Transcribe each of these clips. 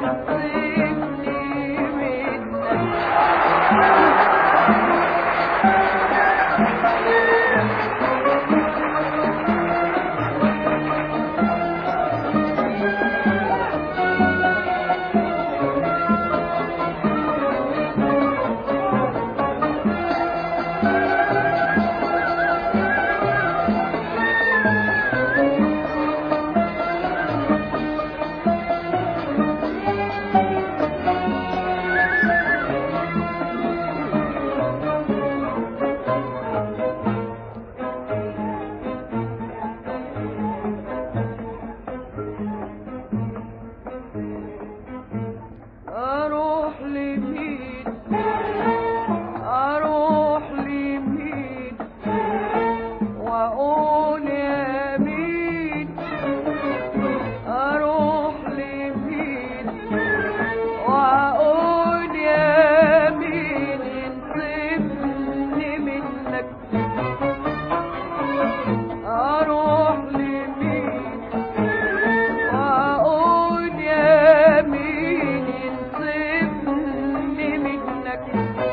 ينصفني منك اروح لمين اروح لمين واقول يا مين اروح لمين واقول يا مين انصفني منك اروح لمين واقول يا مين ينصفني منك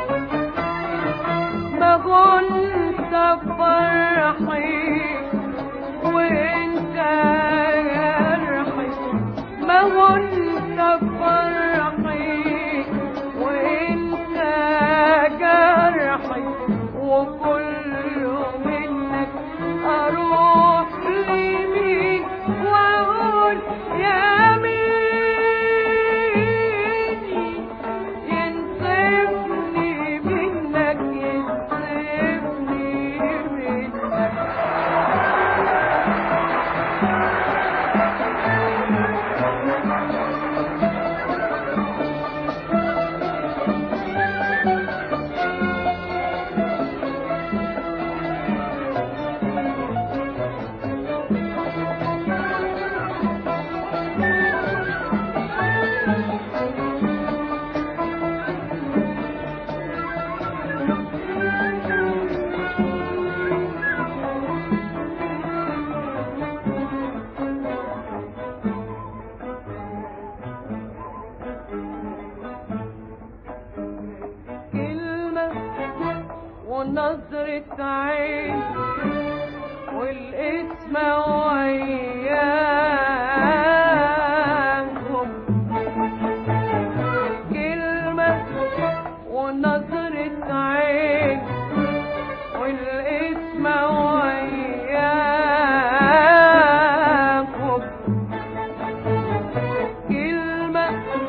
ما كنت فرحي وانت جرحي ما كنت فرحي وانت جرحي وكله منك اروح لمين واقول يا مين ينصفني منك ينصفني منك كلمة ونظرة عين والاسم وياهم كلمة ونظرة عين والاسم وياهم كلمة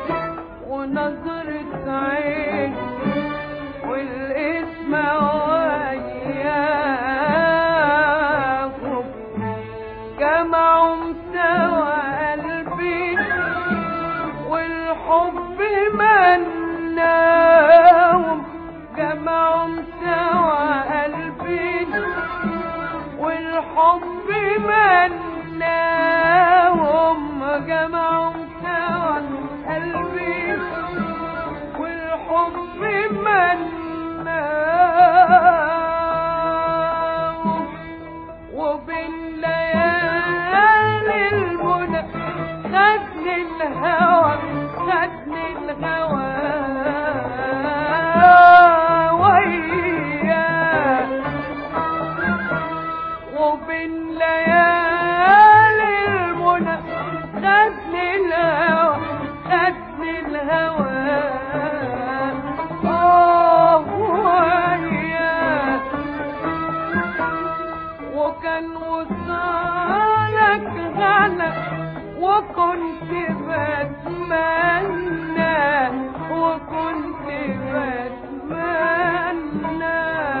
ونظرة عين والاسم وياكم جمعوا سوا قلبي والحب مناهم جمعوا سوا قلبي والحب مناهم جمعوا سوا قلبي والحب مناهم وبالليالي المنى خدني الهوى خدني الهوى وياه وبالليالي المنى خدني الهوى خدني الهوى آه وياه وكان وصالك غنى وكنت بتمنى وكنت بتمنى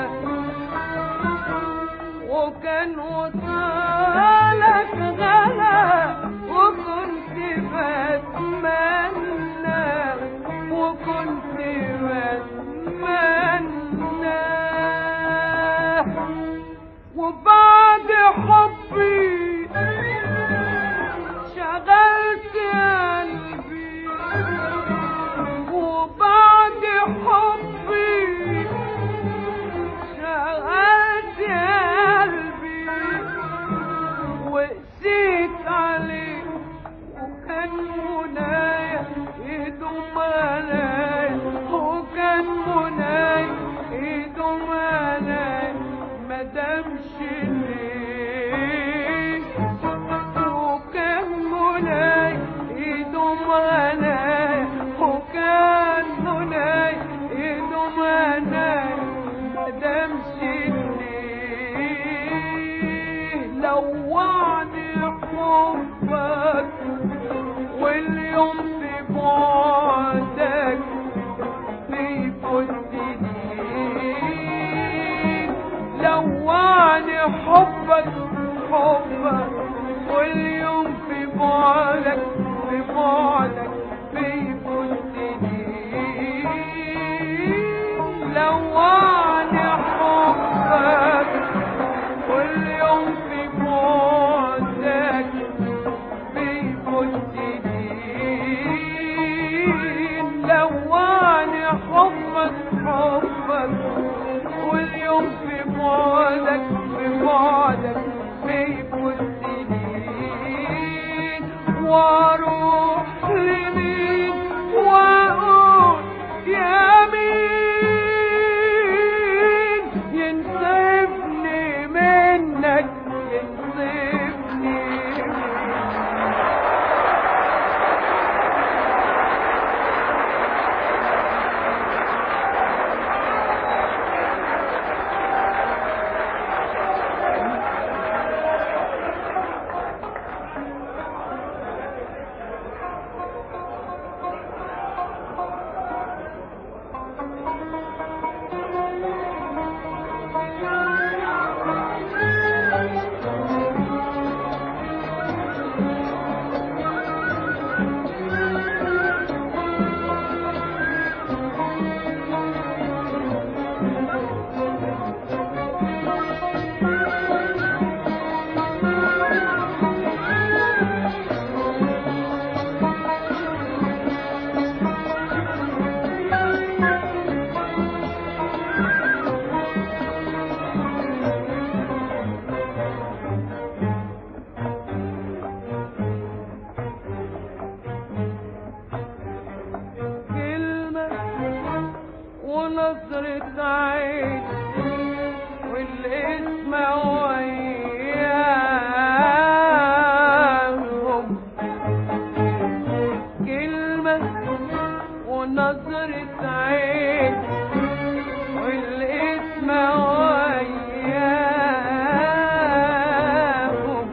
وكان وصالك غنى وكنت بتمنى وكنت بتمنى وبعد حبي شغلت قلبي وبعد حبي شغلت قلبي وقسيت عليه وكان منايا ونظرة عين والاسم وياهم كلمة ونظرة عين والاسم وياهم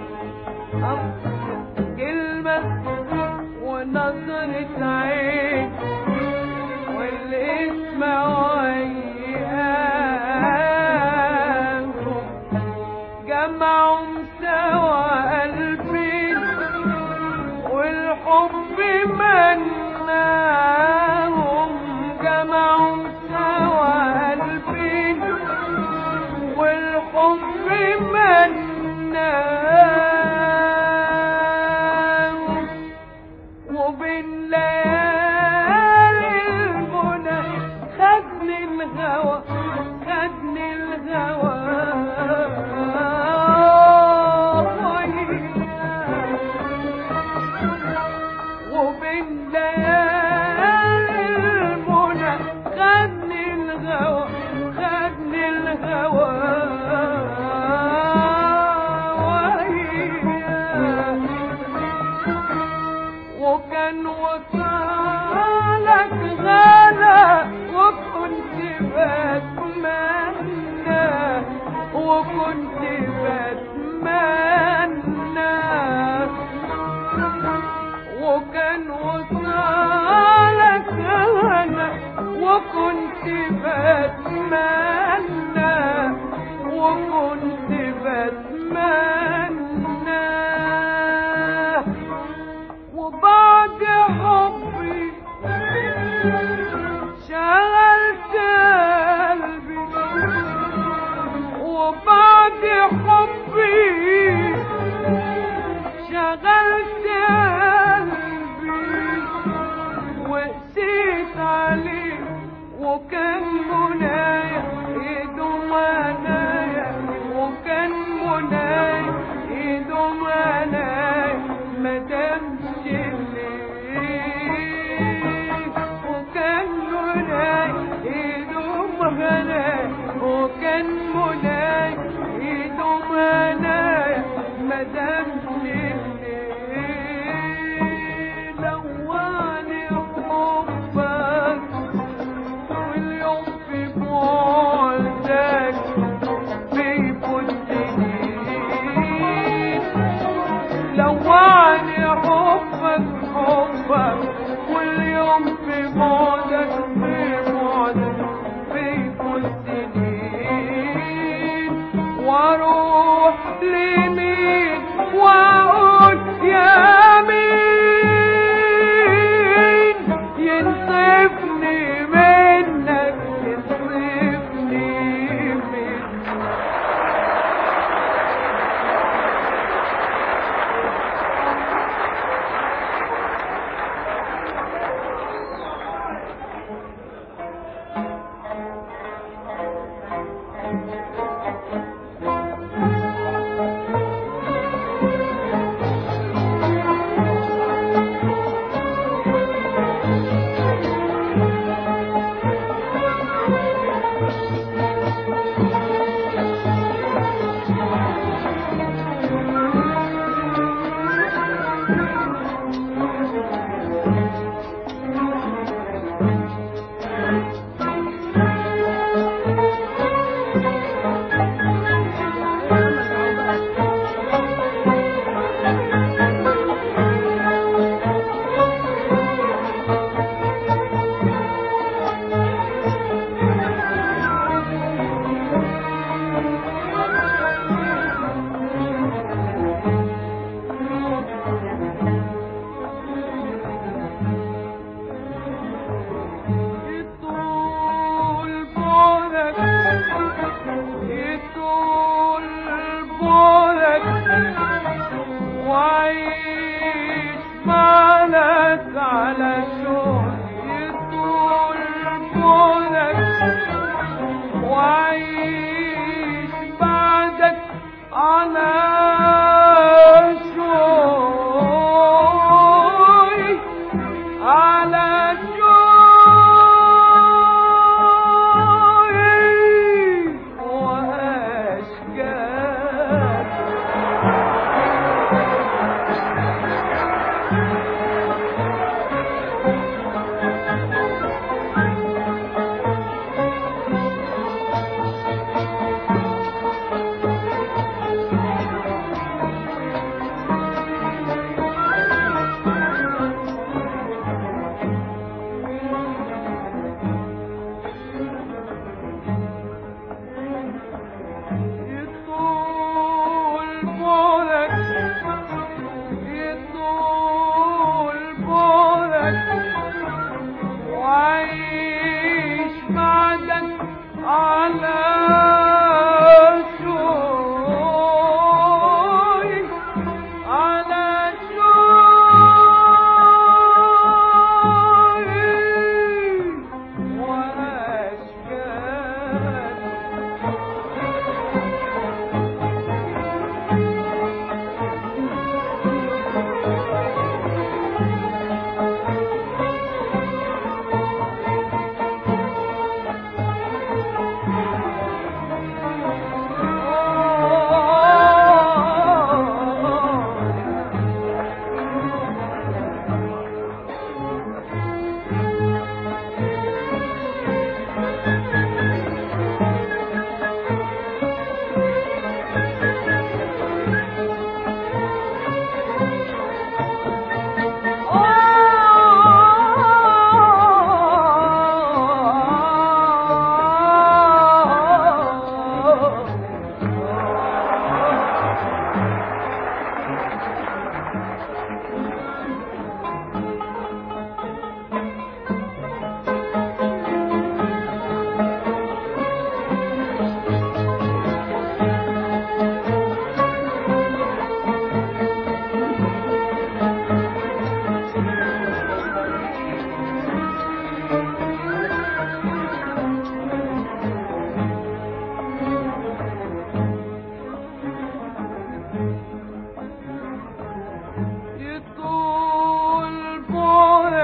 كلمة ونظرة عين والاسم وياهم جمعهم سوا قلبين والحب مناهم جمعهم سوا قلبين والحب مناهم وبين ليالي المنى خدني الهوى خدني الهوى وبين ليالي المنى خدني الهوى خدني الهوى وكان وصالك غلا وكنت بتمنى وكنت بتمنى وكان وصالك غلا وكنت بتمنى وكنت بتمنى وبعد حبي شغلت قلبي وبعد حبي شغلت قلبي وقسيت عليه وكان منايا ايده منايا وكان منايا ايده منايا مدامش الليل وكان منايا ايده منايا وكان منايا ايده منايا مدامش الليل لواني حبك واليوم في بعدك بيبدني لواني حبك حبك واليوم في بعدك في بعدك بيبدني واروح لمين واقول يا مين ينصفني منك ينصفني منك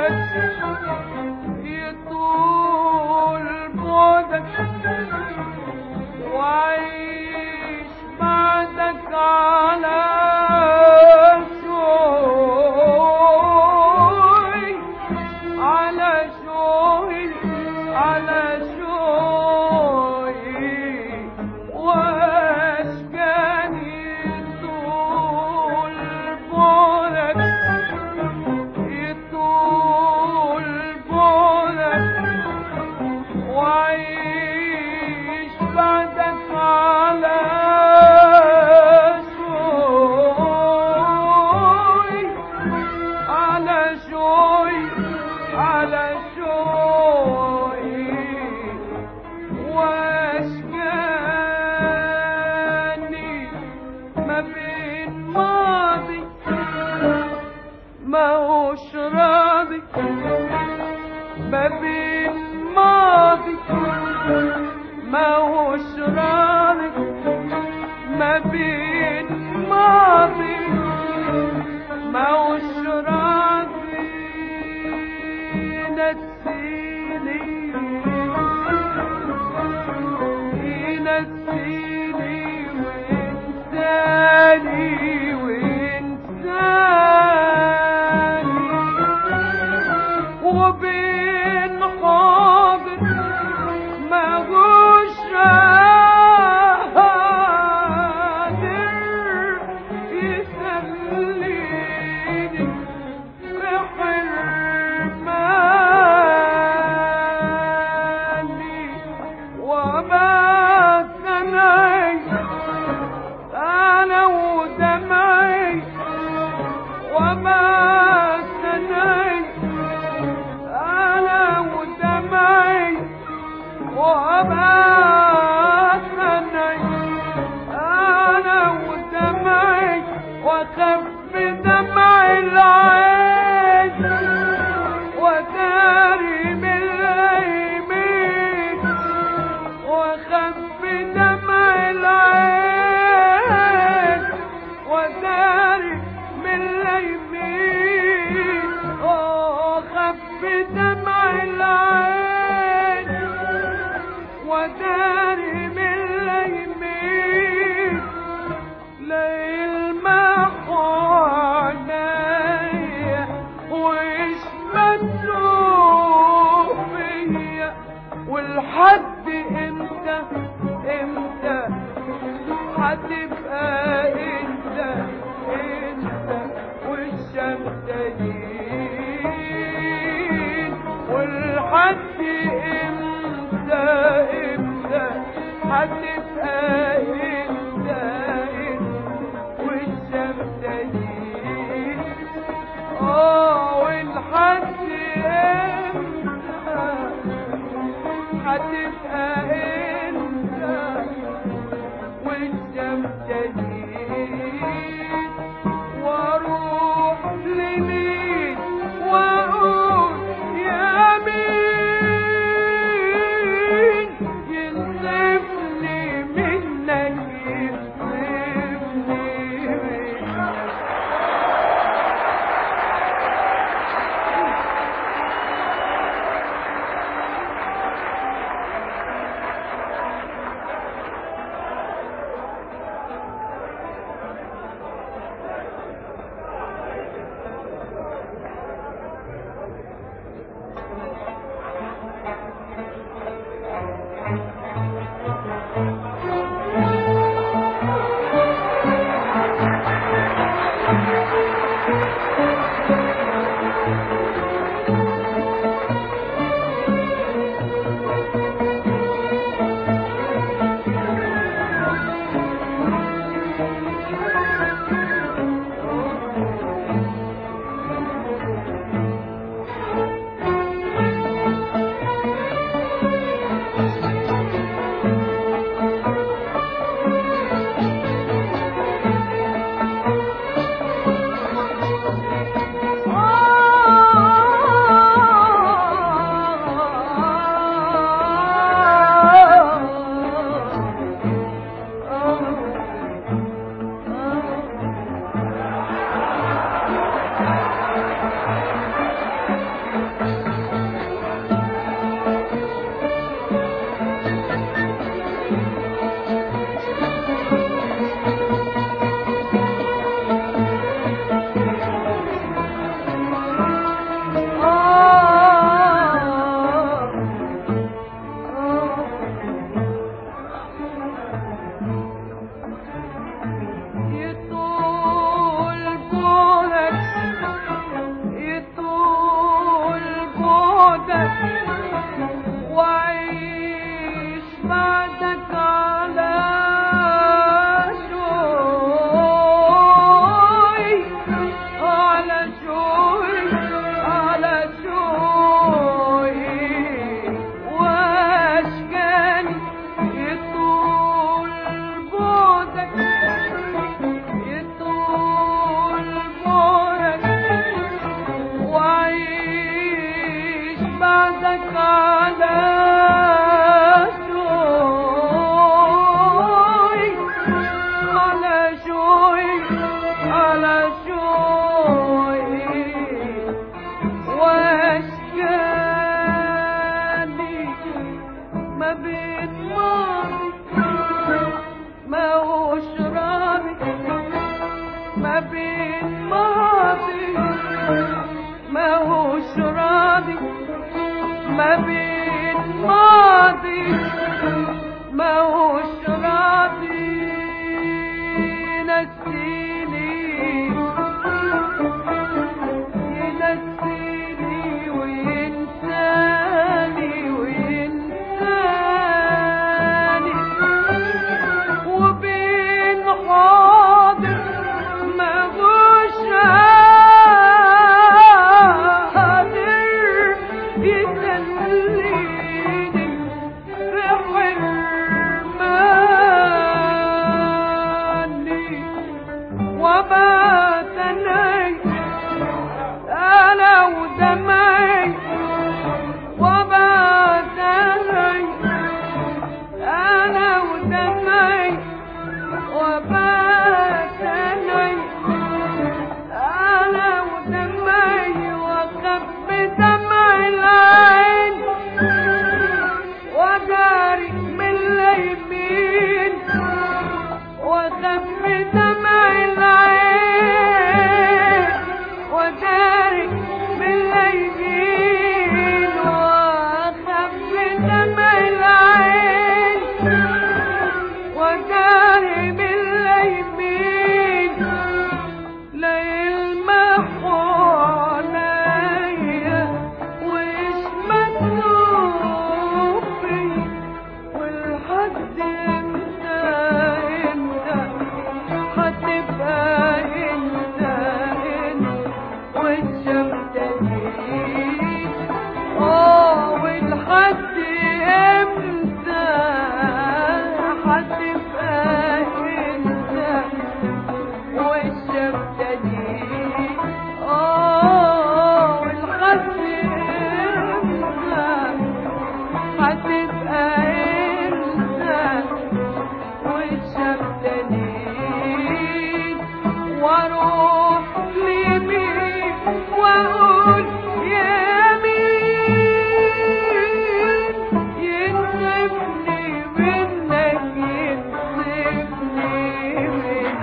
بعدك يطول بعدك وعيش بعدك على شوي على شوي على شوي واشكاني طول بعدك يطول بعدك وعيش بعدك على شوي على شوي على شوي واشكاني ما بين ماضي ما هوش راضي ما بين ماضي ما هوش راضي ما بين ماضي ما هوش راضي نسيني ينسيني وانساني وانساني وبين حاضر ما هوش قادر يسليني بحرماني وما سمعي أنا ودمعي وما سمعي أنا ودمعي وما سمعي أنا ودمعي وخف دمع العين وداري باليمين وخف دمع العين وداري من اليمين وخف دمع العين وداري من اليمين ليلمح عينيا وإيش مكتوب فيا والحد امتى امتى هتبقى انت انت والشمس تجين والحد امتى امتى هتبقى انت انت والشمس تجين اه والحد امتى هتبقى انت والشمس تجين واروح لمين واقول يا مين ينصفني بعدك وعيش بعدك على شوي على شوي على شوي واشكاني يطول بعدك يطول بعدك وعيش بعدك على شوي على شوي على شوي واشكاني ما بين ماضي ما هوش رابي ما بين ماضي ما هوش راضي ما بين ماضي ما هوش راضي نسيني ينسيني وينساني وينساني وبين حاضر ما هوش قادر يسليني في حرماني وبات نايم أنا ودمعي وبات نايم أنا ودمعي وبات نايم أنا ودمعي وأخف دمع العين وداري من اليمين وأخف دمع العين وداري من اليمين وأخف دمع العين وداري من اليمين لا يلمحوا عليا وإيش مكتوب فيا والحد امتى امتى هتبقى انت انت والشمتانين اه والحد امتى هتبقى انت والشمتانين اه والحد امتى هتبقى انت والشمتانين واروح لمين واقول يا مين ينصفني منك ينصفني منك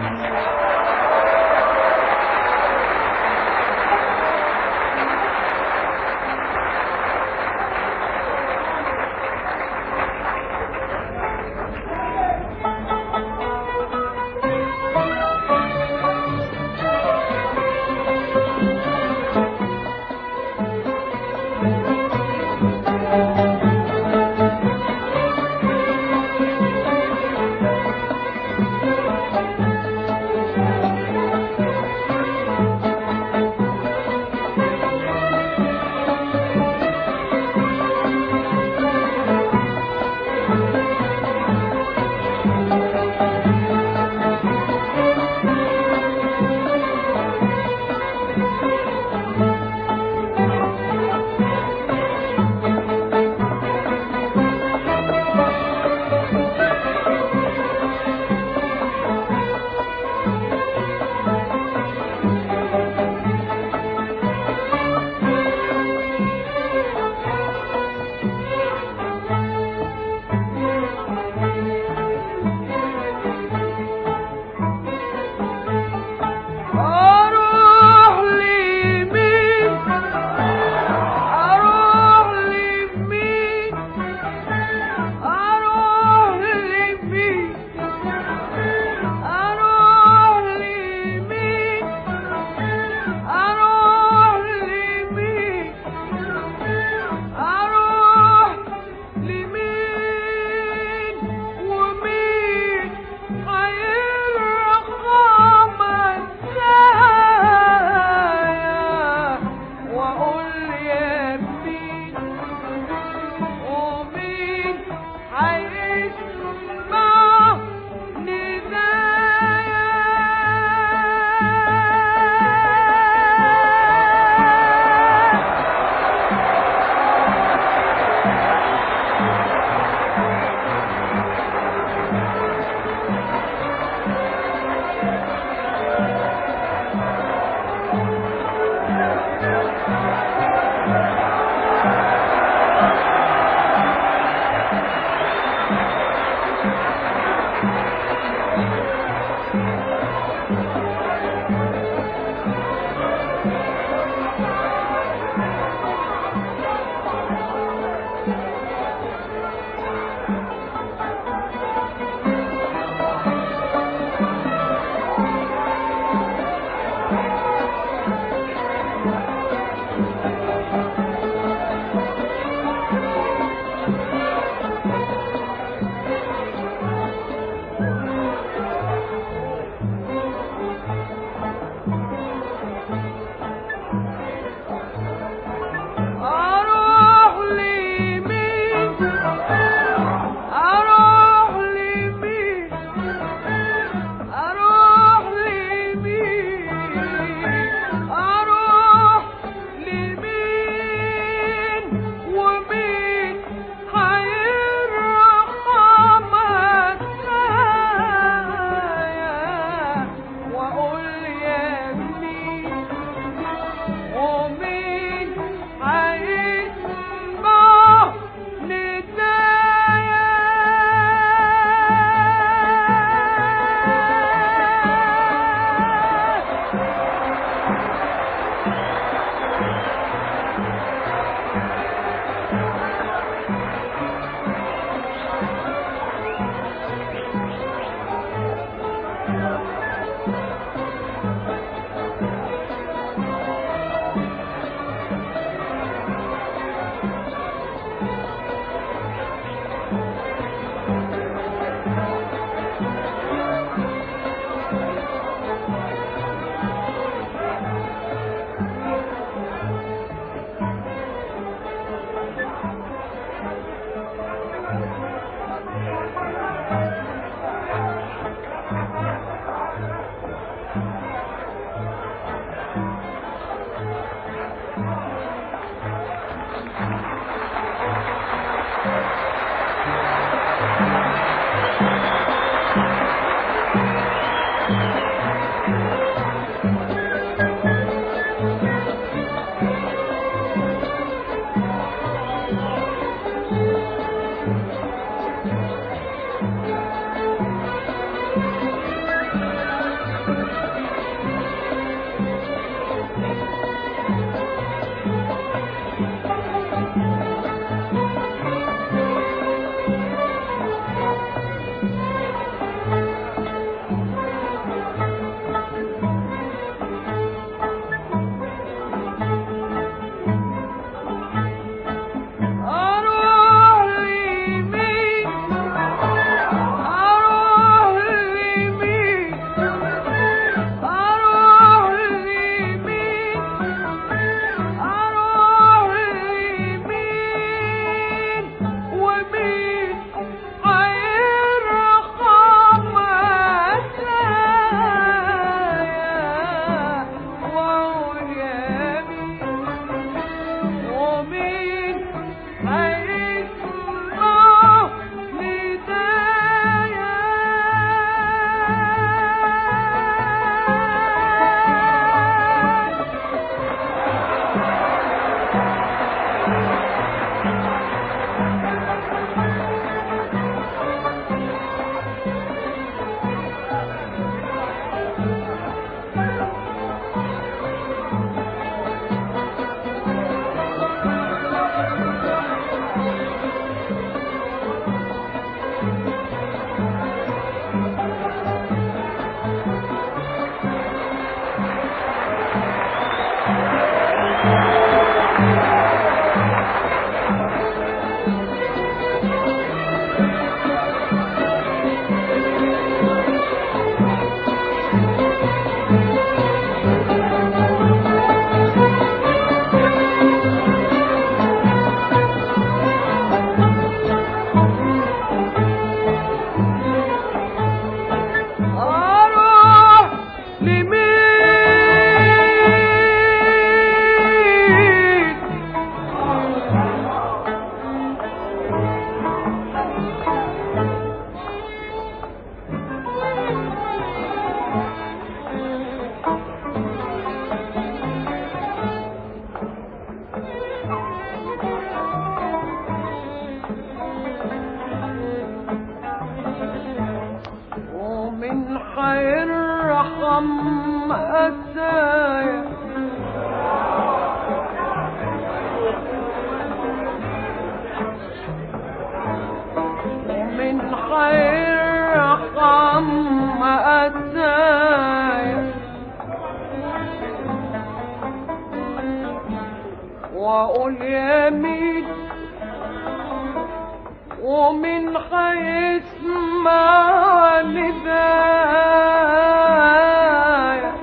ارحم أسايا ومن حيرحم أسايا وأقول يمين ومن حيسمع ندايا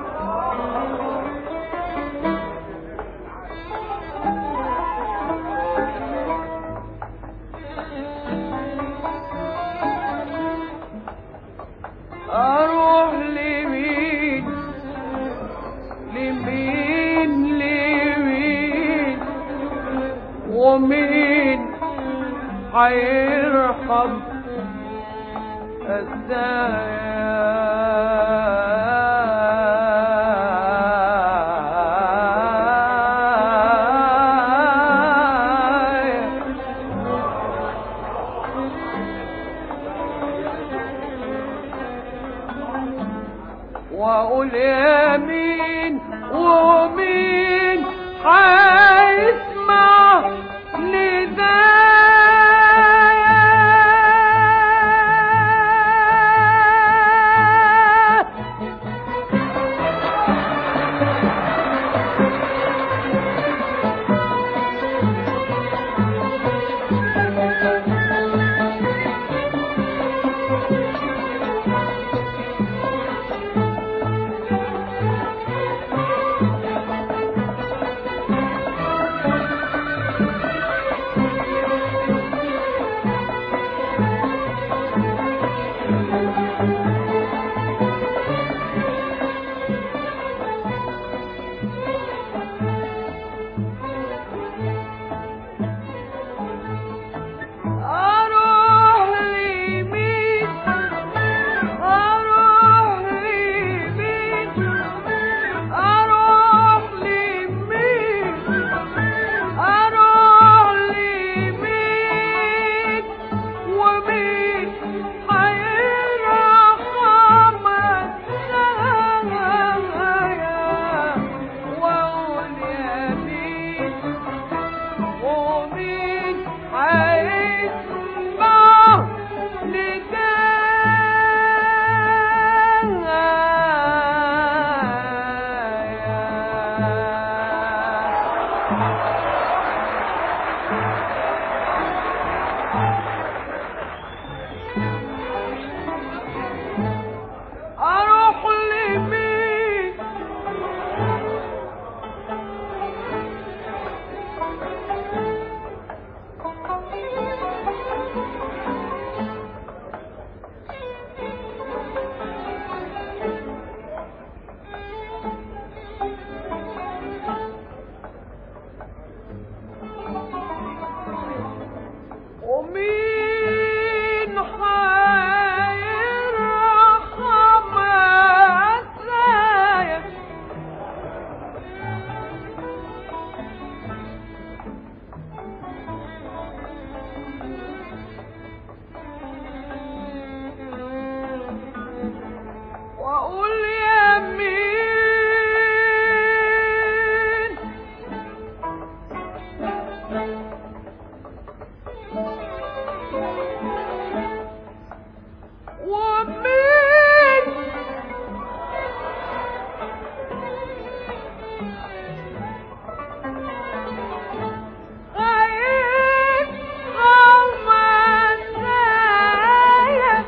أروح لمين لمين لمين ومين هيرحم الزايا واقول يمين ومين هيسمع نداء أروح لمين أروح لمين أروح لمين أروح لمين ومين هيرحم السايا وأقول يمين ومين هيسمع ندايا أروح لمين ومين هيرحم أسايا وأقول يمين ومين هيرحم أسايا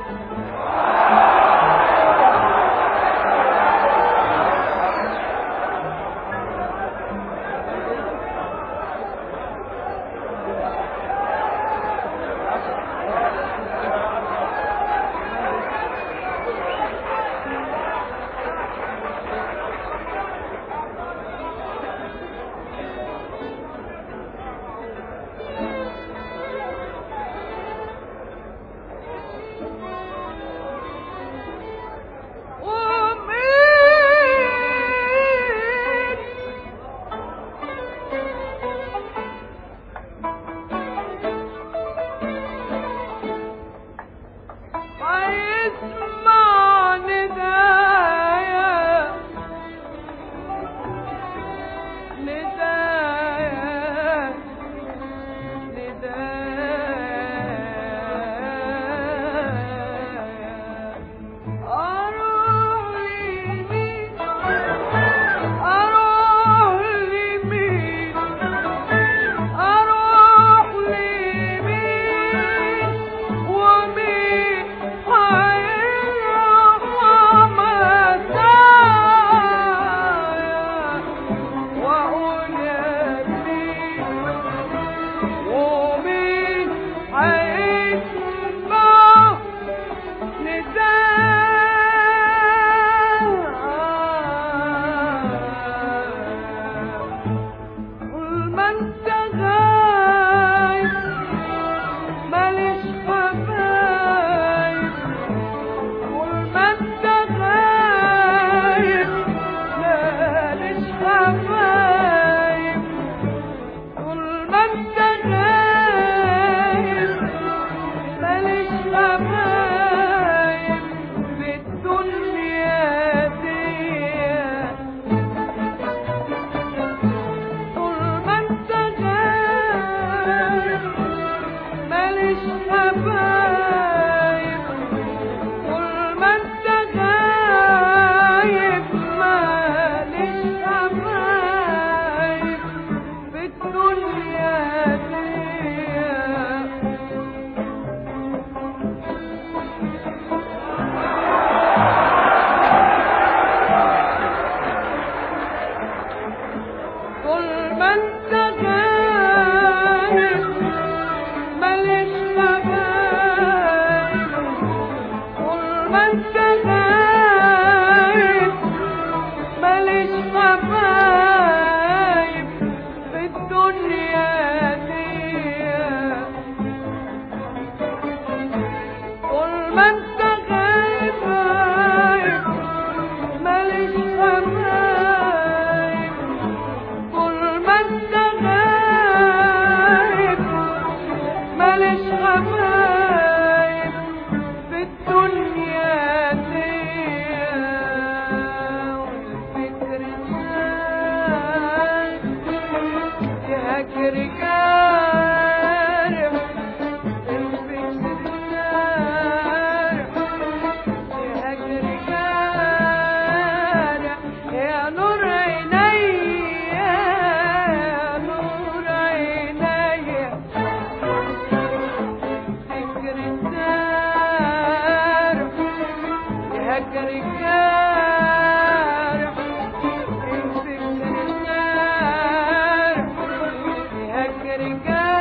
يجري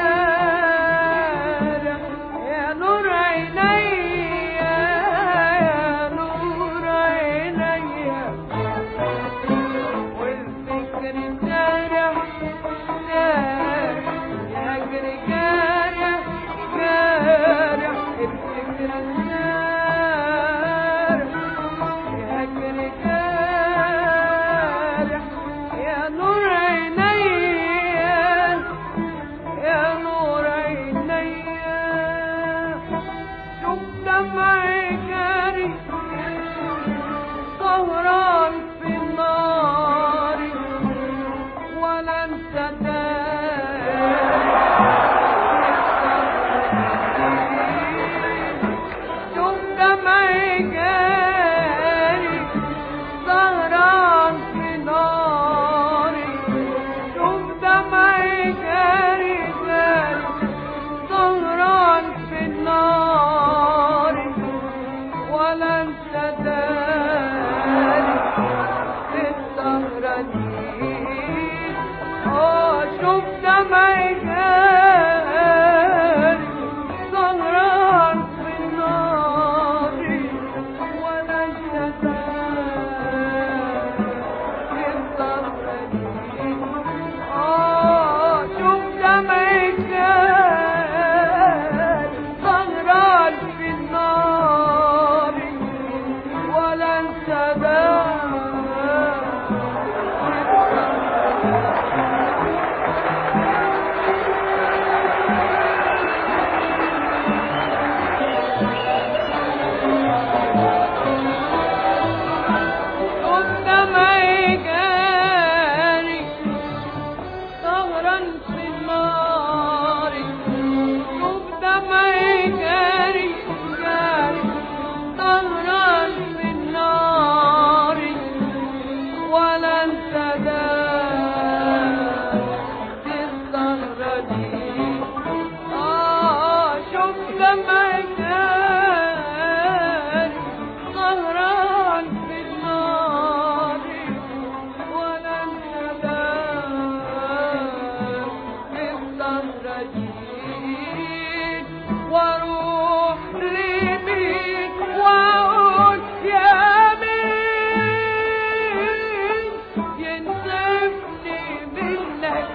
جارح يا نور عيني يا نور عيني والفكر جارح جارح يجري جارح جارح الفكر جارح يجري جارح يا نور عيني يا نور عيني شوف دمعي جاري سهران في النار ولا انت شوف دمعي جاري سهران في ناري شوف دمعي جاري جاري سهران في النار ولا انت داري في السهرة دي اه شوف دمعي جاري سهران في النار ولا انت داري في السهرة دي آه شوف دمعي جاري سهران في النار ولا انت داري شوف دمعي جاري سهران في النار شوف دمعي جاري جاري سهران في النار ولا انت في السهرة دي آه شوف دمعي جاري سهران في النار ولا انت في السهرة دي واروح لمين واقول يا مين ينصفني منك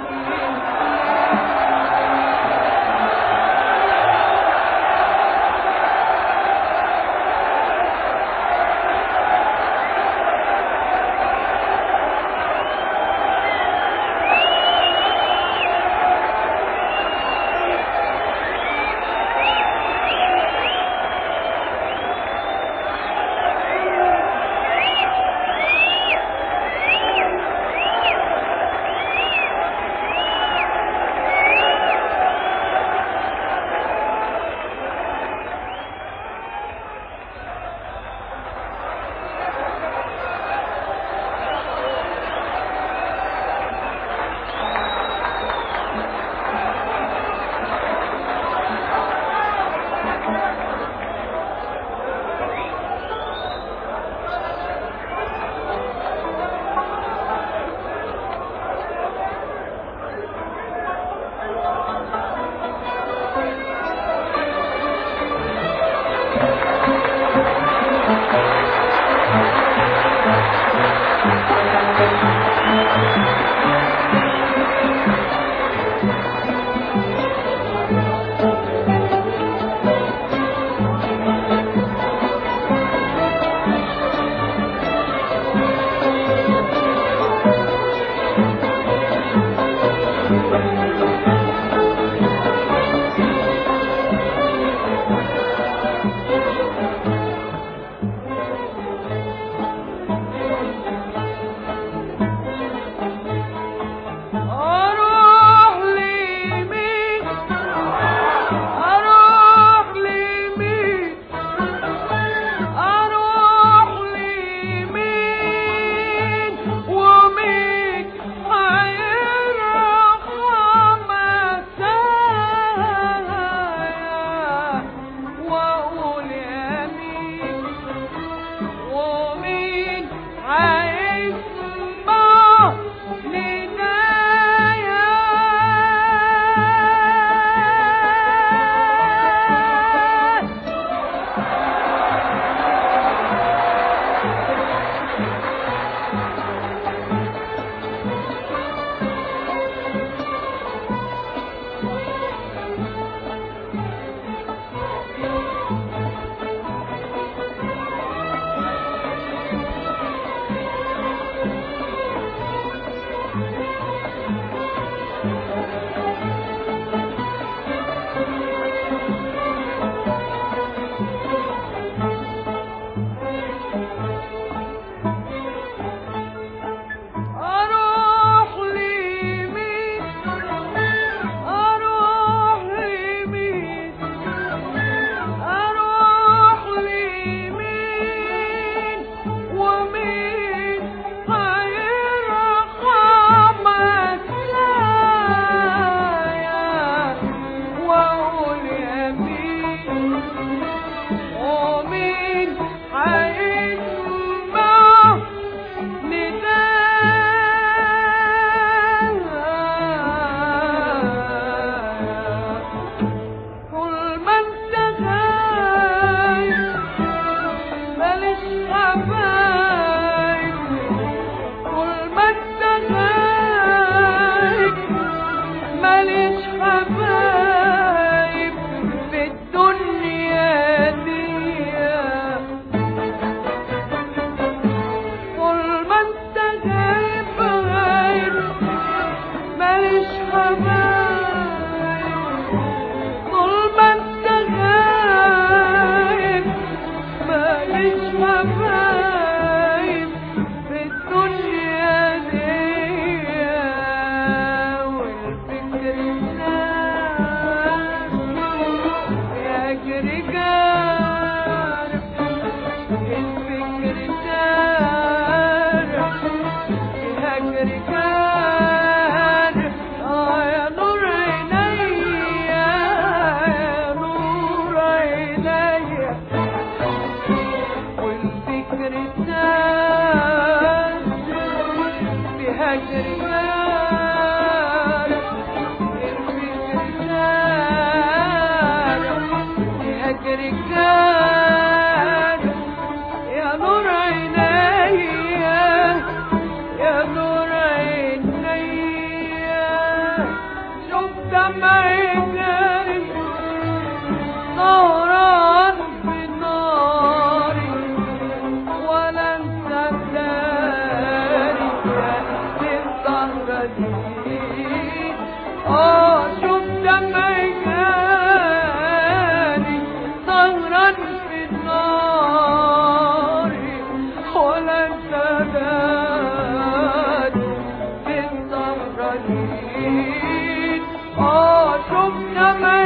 يوم تملي